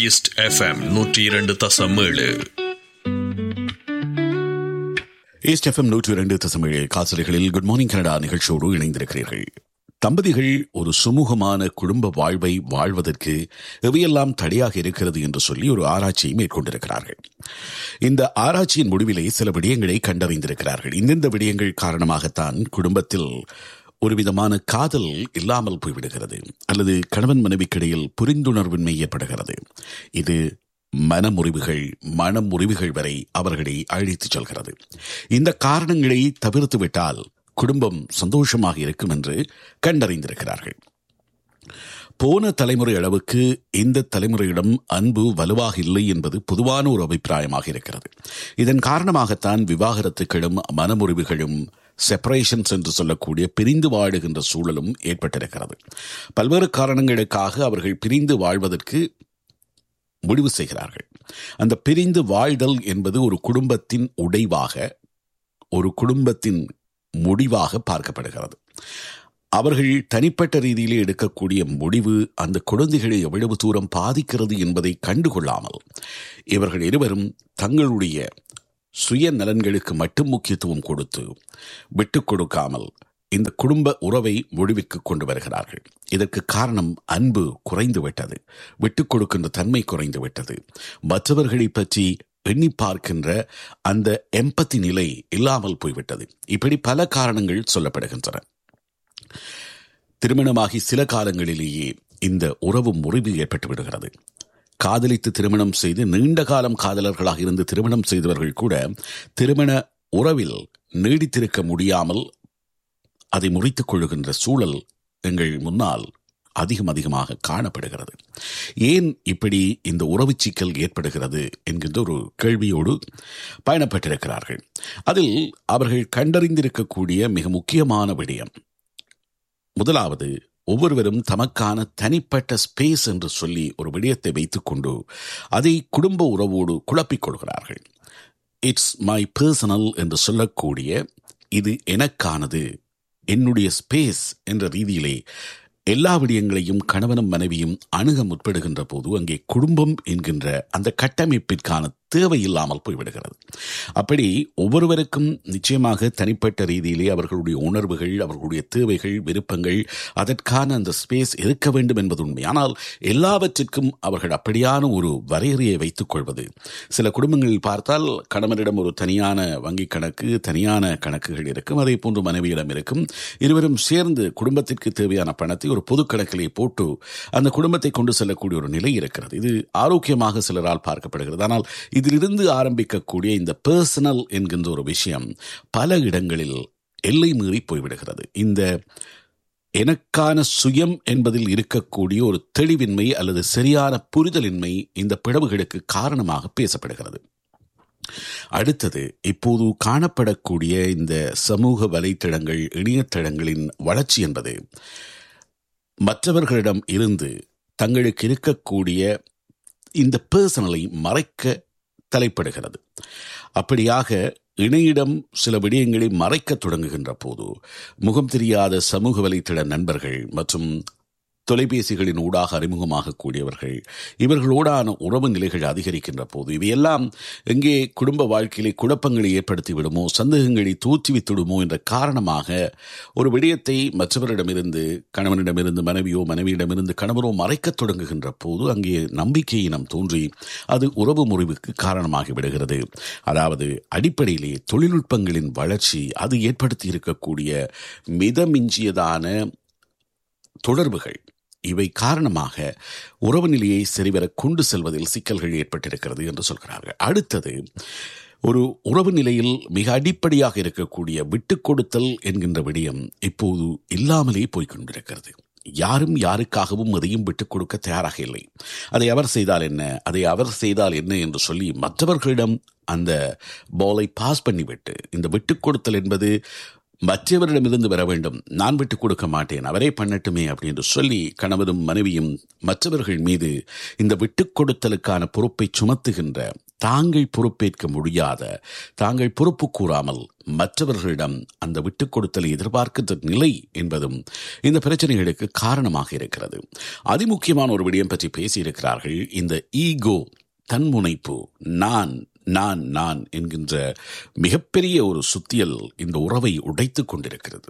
east FM நூற்றி இரண்டு தசம் ஏழு ஈஸ்ட் எஃப்எம் நூற்றி இரண்டு தசமேழு காசலைகளில் குட் மார்னிங் கனடா நிகழ்ச்சியோடு இணைந்திருக்கிறீர்கள் தம்பதிகள் ஒரு சுமூகமான குடும்ப வாழ்வை வாழ்வதற்கு எவையெல்லாம் தடையாக இருக்கிறது என்று சொல்லி ஒரு ஆராய்ச்சியை மேற்கொண்டிருக்கிறார்கள் இந்த ஆராய்ச்சியின் முடிவிலே சில விடயங்களை கண்டறிந்திருக்கிறார்கள் இந்தந்த விடயங்கள் காரணமாகத்தான் குடும்பத்தில் ஒரு விதமான காதல் இல்லாமல் போய்விடுகிறது அல்லது கணவன் மனைவிக்கிடையில் புரிந்துணர்வின்மை ஏற்படுகிறது இது மனமுறிவுகள் மனமுறிவுகள் வரை அவர்களை அழைத்துச் செல்கிறது இந்த காரணங்களை தவிர்த்து விட்டால் குடும்பம் சந்தோஷமாக இருக்கும் என்று கண்டறிந்திருக்கிறார்கள் போன தலைமுறை அளவுக்கு இந்த தலைமுறையிடம் அன்பு வலுவாக இல்லை என்பது பொதுவான ஒரு அபிப்பிராயமாக இருக்கிறது இதன் காரணமாகத்தான் விவாகரத்துக்களும் மனமுறிவுகளும் செப்பரேஷன்ஸ் என்று சொல்லக்கூடிய பிரிந்து வாழுகின்ற சூழலும் ஏற்பட்டிருக்கிறது பல்வேறு காரணங்களுக்காக அவர்கள் பிரிந்து வாழ்வதற்கு முடிவு செய்கிறார்கள் அந்த பிரிந்து வாழ்தல் என்பது ஒரு குடும்பத்தின் உடைவாக ஒரு குடும்பத்தின் முடிவாக பார்க்கப்படுகிறது அவர்கள் தனிப்பட்ட ரீதியிலே எடுக்கக்கூடிய முடிவு அந்த குழந்தைகளை எவ்வளவு தூரம் பாதிக்கிறது என்பதை கண்டுகொள்ளாமல் இவர்கள் இருவரும் தங்களுடைய சுய நலன்களுக்கு மட்டும் முக்கியத்துவம் கொடுத்து விட்டுக் கொடுக்காமல் இந்த குடும்ப உறவை முடிவுக்கு கொண்டு வருகிறார்கள் இதற்கு காரணம் அன்பு குறைந்து விட்டது விட்டுக் கொடுக்கின்ற தன்மை குறைந்து விட்டது மற்றவர்களை பற்றி எண்ணி பார்க்கின்ற அந்த எம்பத்தி நிலை இல்லாமல் போய்விட்டது இப்படி பல காரணங்கள் சொல்லப்படுகின்றன திருமணமாகி சில காலங்களிலேயே இந்த உறவு முறிவு ஏற்பட்டு விடுகிறது காதலித்து திருமணம் செய்து நீண்ட காலம் காதலர்களாக இருந்து திருமணம் செய்தவர்கள் கூட திருமண உறவில் நீடித்திருக்க முடியாமல் அதை முறித்துக் கொள்ளுகின்ற சூழல் எங்கள் முன்னால் அதிகம் அதிகமாக காணப்படுகிறது ஏன் இப்படி இந்த உறவு சிக்கல் ஏற்படுகிறது என்கின்ற ஒரு கேள்வியோடு பயணப்பட்டிருக்கிறார்கள் அதில் அவர்கள் கண்டறிந்திருக்கக்கூடிய மிக முக்கியமான விடயம் முதலாவது ஒவ்வொருவரும் தமக்கான தனிப்பட்ட ஸ்பேஸ் என்று சொல்லி ஒரு விடயத்தை வைத்துக்கொண்டு அதை குடும்ப உறவோடு குழப்பிக் கொள்கிறார்கள் இட்ஸ் மை பர்சனல் என்று சொல்லக்கூடிய இது எனக்கானது என்னுடைய ஸ்பேஸ் என்ற ரீதியிலே எல்லா விடயங்களையும் கணவனும் மனைவியும் அணுக முற்படுகின்ற போது அங்கே குடும்பம் என்கின்ற அந்த கட்டமைப்பிற்கான தேவை இல்லாமல் போய்விடுகிறது அப்படி ஒவ்வொருவருக்கும் நிச்சயமாக தனிப்பட்ட ரீதியிலே அவர்களுடைய உணர்வுகள் அவர்களுடைய தேவைகள் விருப்பங்கள் அதற்கான அந்த ஸ்பேஸ் இருக்க வேண்டும் என்பது உண்மை ஆனால் எல்லாவற்றிற்கும் அவர்கள் அப்படியான ஒரு வரையறையை வைத்துக் கொள்வது சில குடும்பங்களில் பார்த்தால் கணவனிடம் ஒரு தனியான வங்கி கணக்கு தனியான கணக்குகள் இருக்கும் அதே போன்று மனைவியிடம் இருக்கும் இருவரும் சேர்ந்து குடும்பத்திற்கு தேவையான பணத்தை ஒரு பொது கணக்கிலே போட்டு அந்த குடும்பத்தை கொண்டு செல்லக்கூடிய ஒரு நிலை இருக்கிறது இது ஆரோக்கியமாக சிலரால் பார்க்கப்படுகிறது ஆனால் இதிலிருந்து ஆரம்பிக்கக்கூடிய இந்த பர்சனல் என்கின்ற ஒரு விஷயம் பல இடங்களில் எல்லை மீறி போய்விடுகிறது இந்த எனக்கான சுயம் என்பதில் இருக்கக்கூடிய ஒரு தெளிவின்மை அல்லது சரியான புரிதலின்மை இந்த பிளவுகளுக்கு காரணமாக பேசப்படுகிறது அடுத்தது இப்போது காணப்படக்கூடிய இந்த சமூக வலைத்தளங்கள் இணையதளங்களின் வளர்ச்சி என்பது மற்றவர்களிடம் இருந்து தங்களுக்கு இருக்கக்கூடிய இந்த பர்சனலை மறைக்க தலைப்படுகிறது அப்படியாக இணையிடம் சில விடயங்களை மறைக்கத் தொடங்குகின்ற போது முகம் தெரியாத சமூக வலைத்தள நண்பர்கள் மற்றும் தொலைபேசிகளின் ஊடாக அறிமுகமாகக்கூடியவர்கள் இவர்களோடான உறவு நிலைகள் அதிகரிக்கின்ற போது இவையெல்லாம் எங்கே குடும்ப வாழ்க்கையிலே குழப்பங்களை ஏற்படுத்தி விடுமோ சந்தேகங்களை தூற்றிவித்துடுமோ என்ற காரணமாக ஒரு விடயத்தை மற்றவரிடமிருந்து கணவனிடமிருந்து மனைவியோ மனைவியிடமிருந்து கணவனோ மறைக்கத் தொடங்குகின்ற போது அங்கே நம்பிக்கையினம் தோன்றி அது உறவு முறிவுக்கு காரணமாகி விடுகிறது அதாவது அடிப்படையிலே தொழில்நுட்பங்களின் வளர்ச்சி அது ஏற்படுத்தி இருக்கக்கூடிய மிதமிஞ்சியதான தொடர்புகள் இவை காரணமாக உறவு நிலையை சரிவர கொண்டு செல்வதில் சிக்கல்கள் ஏற்பட்டிருக்கிறது என்று சொல்கிறார்கள் அடுத்தது ஒரு உறவு நிலையில் மிக அடிப்படையாக இருக்கக்கூடிய விட்டுக் கொடுத்தல் என்கின்ற விடயம் இப்போது இல்லாமலே போய்கொண்டிருக்கிறது யாரும் யாருக்காகவும் எதையும் விட்டுக் கொடுக்க தயாராக இல்லை அதை அவர் செய்தால் என்ன அதை அவர் செய்தால் என்ன என்று சொல்லி மற்றவர்களிடம் அந்த பாலை பாஸ் பண்ணிவிட்டு இந்த விட்டுக் கொடுத்தல் என்பது மற்றவரிடமிருந்து வர வேண்டும் நான் விட்டுக் கொடுக்க மாட்டேன் அவரே பண்ணட்டுமே அப்படின்னு சொல்லி கணவரும் மனைவியும் மற்றவர்கள் மீது இந்த விட்டுக் கொடுத்தலுக்கான பொறுப்பை சுமத்துகின்ற தாங்கள் பொறுப்பேற்க முடியாத தாங்கள் பொறுப்பு கூறாமல் மற்றவர்களிடம் அந்த விட்டுக் கொடுத்தலை எதிர்பார்க்கின்ற நிலை என்பதும் இந்த பிரச்சனைகளுக்கு காரணமாக இருக்கிறது அதிமுக்கியமான ஒரு விடயம் பற்றி பேசியிருக்கிறார்கள் இந்த ஈகோ தன்முனைப்பு நான் நான் நான் என்கின்ற மிகப்பெரிய ஒரு சுத்தியல் இந்த உறவை உடைத்துக் கொண்டிருக்கிறது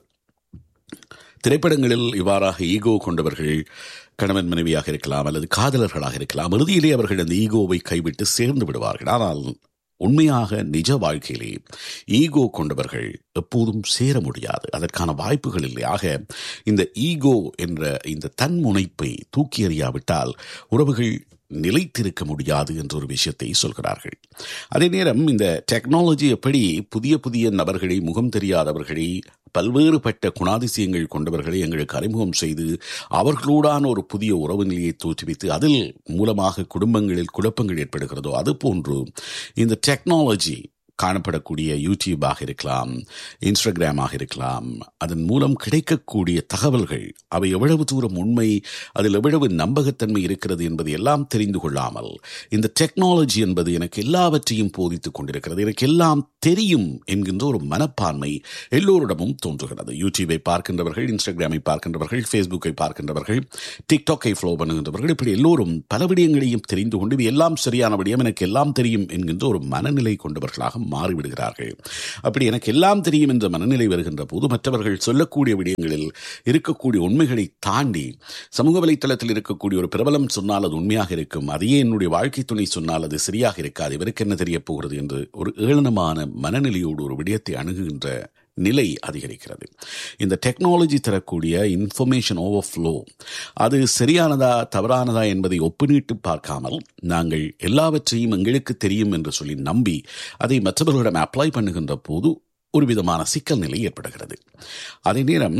திரைப்படங்களில் இவ்வாறாக ஈகோ கொண்டவர்கள் கணவன் மனைவியாக இருக்கலாம் அல்லது காதலர்களாக இருக்கலாம் இறுதியிலே அவர்கள் அந்த ஈகோவை கைவிட்டு சேர்ந்து விடுவார்கள் ஆனால் உண்மையாக நிஜ வாழ்க்கையிலே ஈகோ கொண்டவர்கள் எப்போதும் சேர முடியாது அதற்கான வாய்ப்புகள் இல்லை ஆக இந்த ஈகோ என்ற இந்த தன்முனைப்பை தூக்கி எறியாவிட்டால் உறவுகள் நிலைத்திருக்க முடியாது என்ற ஒரு விஷயத்தை சொல்கிறார்கள் அதே நேரம் இந்த டெக்னாலஜி எப்படி புதிய புதிய நபர்களை முகம் தெரியாதவர்களை பல்வேறுபட்ட குணாதிசயங்கள் கொண்டவர்களை எங்களுக்கு அறிமுகம் செய்து அவர்களோடான ஒரு புதிய உறவு நிலையை தோற்றுவித்து அதில் மூலமாக குடும்பங்களில் குழப்பங்கள் ஏற்படுகிறதோ அது போன்று இந்த டெக்னாலஜி காணப்படக்கூடிய யூடியூபாக இருக்கலாம் இன்ஸ்டாகிராமாக இருக்கலாம் அதன் மூலம் கிடைக்கக்கூடிய தகவல்கள் அவை எவ்வளவு தூரம் உண்மை அதில் எவ்வளவு நம்பகத்தன்மை இருக்கிறது என்பதை எல்லாம் தெரிந்து கொள்ளாமல் இந்த டெக்னாலஜி என்பது எனக்கு எல்லாவற்றையும் போதித்துக் கொண்டிருக்கிறது எனக்கு எல்லாம் தெரியும் என்கின்ற ஒரு மனப்பான்மை எல்லோரிடமும் தோன்றுகிறது யூடியூபை பார்க்கின்றவர்கள் இன்ஸ்டாகிராமை பார்க்கின்றவர்கள் ஃபேஸ்புக்கை பார்க்கின்றவர்கள் டிக்டாக்கை ஃப்ளோ பண்ணுகின்றவர்கள் இப்படி எல்லோரும் பல விடயங்களையும் தெரிந்து கொண்டு இது எல்லாம் சரியான விடயம் எனக்கு எல்லாம் தெரியும் என்கின்ற ஒரு மனநிலை கொண்டவர்களாக மாறிவிடுகிறார்கள் அப்படி எனக்கு எல்லாம் தெரியும் என்ற மனநிலை வருகின்ற போது மற்றவர்கள் சொல்லக்கூடிய விடயங்களில் இருக்கக்கூடிய உண்மைகளை தாண்டி சமூக வலைத்தளத்தில் இருக்கக்கூடிய ஒரு பிரபலம் சொன்னால் அது உண்மையாக இருக்கும் அதையே என்னுடைய வாழ்க்கை துணை சொன்னால் அது சரியாக இருக்காது இவருக்கு என்ன தெரிய போகிறது என்று ஒரு ஏளனமான மனநிலையோடு ஒரு விடயத்தை அணுகுகின்ற நிலை அதிகரிக்கிறது இந்த டெக்னாலஜி தரக்கூடிய இன்ஃபர்மேஷன் ஓவர்ஃப்ளோ அது சரியானதா தவறானதா என்பதை ஒப்பினிட்டு பார்க்காமல் நாங்கள் எல்லாவற்றையும் எங்களுக்கு தெரியும் என்று சொல்லி நம்பி அதை மற்றவர்களிடம் அப்ளை பண்ணுகின்ற போது ஒரு விதமான சிக்கல் நிலை ஏற்படுகிறது அதே நேரம்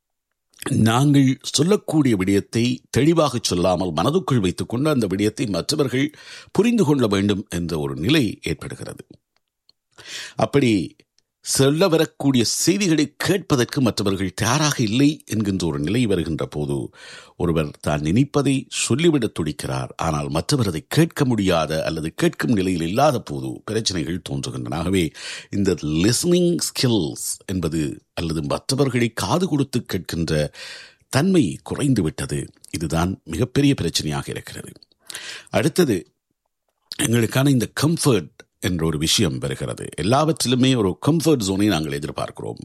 நாங்கள் சொல்லக்கூடிய விடயத்தை தெளிவாக சொல்லாமல் மனதுக்குள் வைத்துக்கொண்டு அந்த விடயத்தை மற்றவர்கள் புரிந்து கொள்ள வேண்டும் என்ற ஒரு நிலை ஏற்படுகிறது அப்படி சொல்ல வரக்கூடிய செய்திகளை கேட்பதற்கு மற்றவர்கள் தயாராக இல்லை என்கின்ற ஒரு நிலை வருகின்ற போது ஒருவர் தான் நினைப்பதை சொல்லிவிடத் துடிக்கிறார் ஆனால் மற்றவர் அதை கேட்க முடியாத அல்லது கேட்கும் நிலையில் இல்லாத போது பிரச்சனைகள் தோன்றுகின்றன ஆகவே இந்த லிசனிங் ஸ்கில்ஸ் என்பது அல்லது மற்றவர்களை காது கொடுத்து கேட்கின்ற தன்மை குறைந்து விட்டது இதுதான் மிகப்பெரிய பிரச்சனையாக இருக்கிறது அடுத்தது எங்களுக்கான இந்த கம்ஃபர்ட் என்ற ஒரு விஷயம் வருகிறது எல்லாவற்றிலுமே ஒரு கம்ஃபர்ட் ஜோனை நாங்கள் எதிர்பார்க்கிறோம்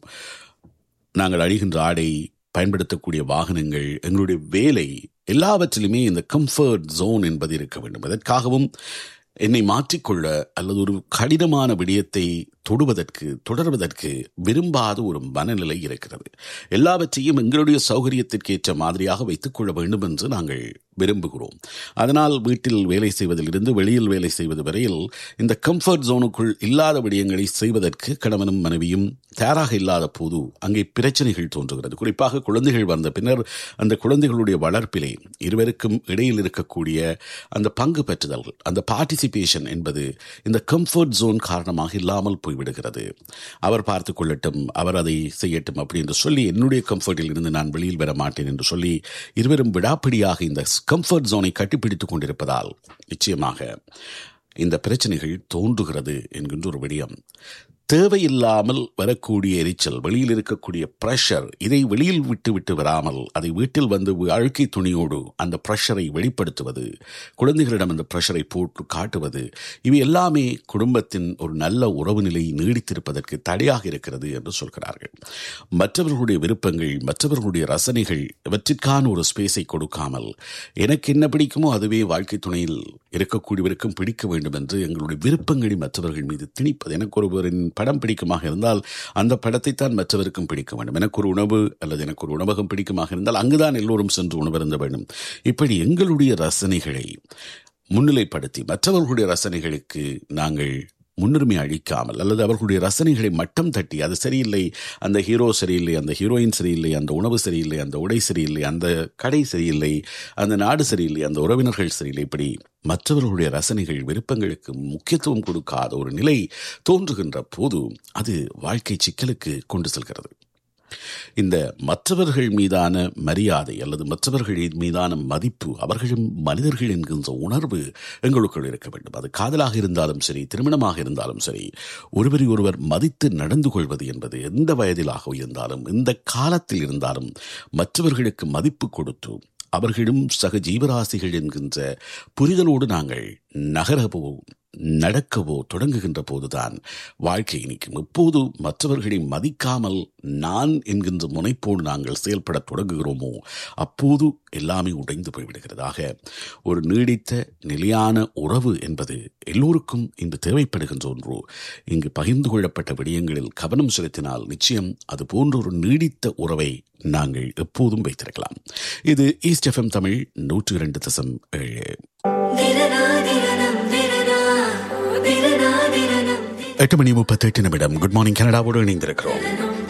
நாங்கள் அழிகின்ற ஆடை பயன்படுத்தக்கூடிய வாகனங்கள் எங்களுடைய வேலை எல்லாவற்றிலுமே இந்த கம்ஃபர்ட் ஜோன் என்பது இருக்க வேண்டும் அதற்காகவும் என்னை மாற்றிக்கொள்ள அல்லது ஒரு கடினமான விடயத்தை தொடுவதற்கு தொடர்வதற்கு விரும்பாத ஒரு மனநிலை இருக்கிறது எல்லாவற்றையும் எங்களுடைய சௌகரியத்திற்கேற்ற மாதிரியாக வைத்துக் கொள்ள வேண்டும் என்று நாங்கள் விரும்புகிறோம் அதனால் வீட்டில் வேலை செய்வதிலிருந்து வெளியில் வேலை செய்வது வரையில் இந்த கம்ஃபர்ட் ஜோனுக்குள் இல்லாத விடயங்களை செய்வதற்கு கணவனும் மனைவியும் தயாராக இல்லாத போது அங்கே பிரச்சனைகள் தோன்றுகிறது குறிப்பாக குழந்தைகள் வந்த பின்னர் அந்த குழந்தைகளுடைய வளர்ப்பிலே இருவருக்கும் இடையில் இருக்கக்கூடிய அந்த பங்கு பெற்றுதல் அந்த பார்ட்டிசிபேஷன் என்பது இந்த கம்ஃபர்ட் ஜோன் காரணமாக இல்லாமல் போய்விடுகிறது அவர் பார்த்து கொள்ளட்டும் அவர் அதை செய்யட்டும் அப்படி என்று சொல்லி என்னுடைய கம்ஃபர்ட்டில் இருந்து நான் வெளியில் வர மாட்டேன் என்று சொல்லி இருவரும் விடாப்பிடியாக இந்த கம்ஃபர்ட் ஜோனை கட்டிப்பிடித்துக் கொண்டிருப்பதால் நிச்சயமாக இந்த பிரச்சனைகள் தோன்றுகிறது என்கின்ற ஒரு விடயம் தேவையில்லாமல் வரக்கூடிய எரிச்சல் வெளியில் இருக்கக்கூடிய ப்ரெஷர் இதை வெளியில் விட்டு விட்டு வராமல் அதை வீட்டில் வந்து அழுக்கை துணியோடு அந்த ப்ரெஷரை வெளிப்படுத்துவது குழந்தைகளிடம் அந்த ப்ரெஷரை போட்டு காட்டுவது இவை எல்லாமே குடும்பத்தின் ஒரு நல்ல உறவு நிலை நீடித்திருப்பதற்கு தடையாக இருக்கிறது என்று சொல்கிறார்கள் மற்றவர்களுடைய விருப்பங்கள் மற்றவர்களுடைய ரசனைகள் இவற்றிற்கான ஒரு ஸ்பேஸை கொடுக்காமல் எனக்கு என்ன பிடிக்குமோ அதுவே வாழ்க்கை துணையில் இருக்கக்கூடியவருக்கும் பிடிக்க வேண்டும் என்று எங்களுடைய விருப்பங்களை மற்றவர்கள் மீது திணிப்பது எனக்கு ஒருவரின் படம் பிடிக்குமாக இருந்தால் அந்த படத்தை தான் மற்றவருக்கும் பிடிக்க வேண்டும் எனக்கு ஒரு உணவு அல்லது எனக்கு ஒரு உணவகம் பிடிக்குமாக இருந்தால் அங்குதான் எல்லோரும் சென்று உணவருந்த வேண்டும் இப்படி எங்களுடைய ரசனைகளை முன்னிலைப்படுத்தி மற்றவர்களுடைய ரசனைகளுக்கு நாங்கள் முன்னுரிமை அளிக்காமல் அல்லது அவர்களுடைய ரசனைகளை மட்டம் தட்டி அது சரியில்லை அந்த ஹீரோ சரியில்லை அந்த ஹீரோயின் சரியில்லை அந்த உணவு சரியில்லை அந்த உடை சரியில்லை அந்த கடை சரியில்லை அந்த நாடு சரியில்லை அந்த உறவினர்கள் சரியில்லை இப்படி மற்றவர்களுடைய ரசனைகள் விருப்பங்களுக்கு முக்கியத்துவம் கொடுக்காத ஒரு நிலை தோன்றுகின்ற போது அது வாழ்க்கை சிக்கலுக்கு கொண்டு செல்கிறது இந்த மற்றவர்கள் மீதான மரியாதை அல்லது மற்றவர்கள் மீதான மதிப்பு அவர்களும் மனிதர்கள் என்கின்ற உணர்வு எங்களுக்குள் இருக்க வேண்டும் அது காதலாக இருந்தாலும் சரி திருமணமாக இருந்தாலும் சரி ஒருவரை ஒருவர் மதித்து நடந்து கொள்வது என்பது எந்த வயதிலாக இருந்தாலும் எந்த காலத்தில் இருந்தாலும் மற்றவர்களுக்கு மதிப்பு கொடுத்து அவர்களும் சக ஜீவராசிகள் என்கின்ற புரிதலோடு நாங்கள் நகரவோ நடக்கவோ தொடங்குகின்ற போதுதான் வாழ்க்கை இனிக்கும் எப்போது மற்றவர்களை மதிக்காமல் நான் என்கின்ற முனைப்போடு நாங்கள் செயல்பட தொடங்குகிறோமோ அப்போது எல்லாமே உடைந்து போய்விடுகிறதாக ஒரு நீடித்த நிலையான உறவு என்பது எல்லோருக்கும் இன்று தேவைப்படுகின்ற ஒன்று இங்கு பகிர்ந்து கொள்ளப்பட்ட விடயங்களில் கவனம் செலுத்தினால் நிச்சயம் அது போன்ற ஒரு நீடித்த உறவை நாங்கள் எப்போதும் வைத்திருக்கலாம் இது ஈஸ்ட் எஃப்எம் தமிழ் நூற்று இரண்டு தசம் ஏழு எட்டு மணி முப்பத்தெட்டு நிமிடம் குட் மார்னிங் கனடாவோடு இணைந்திருக்கிறோம்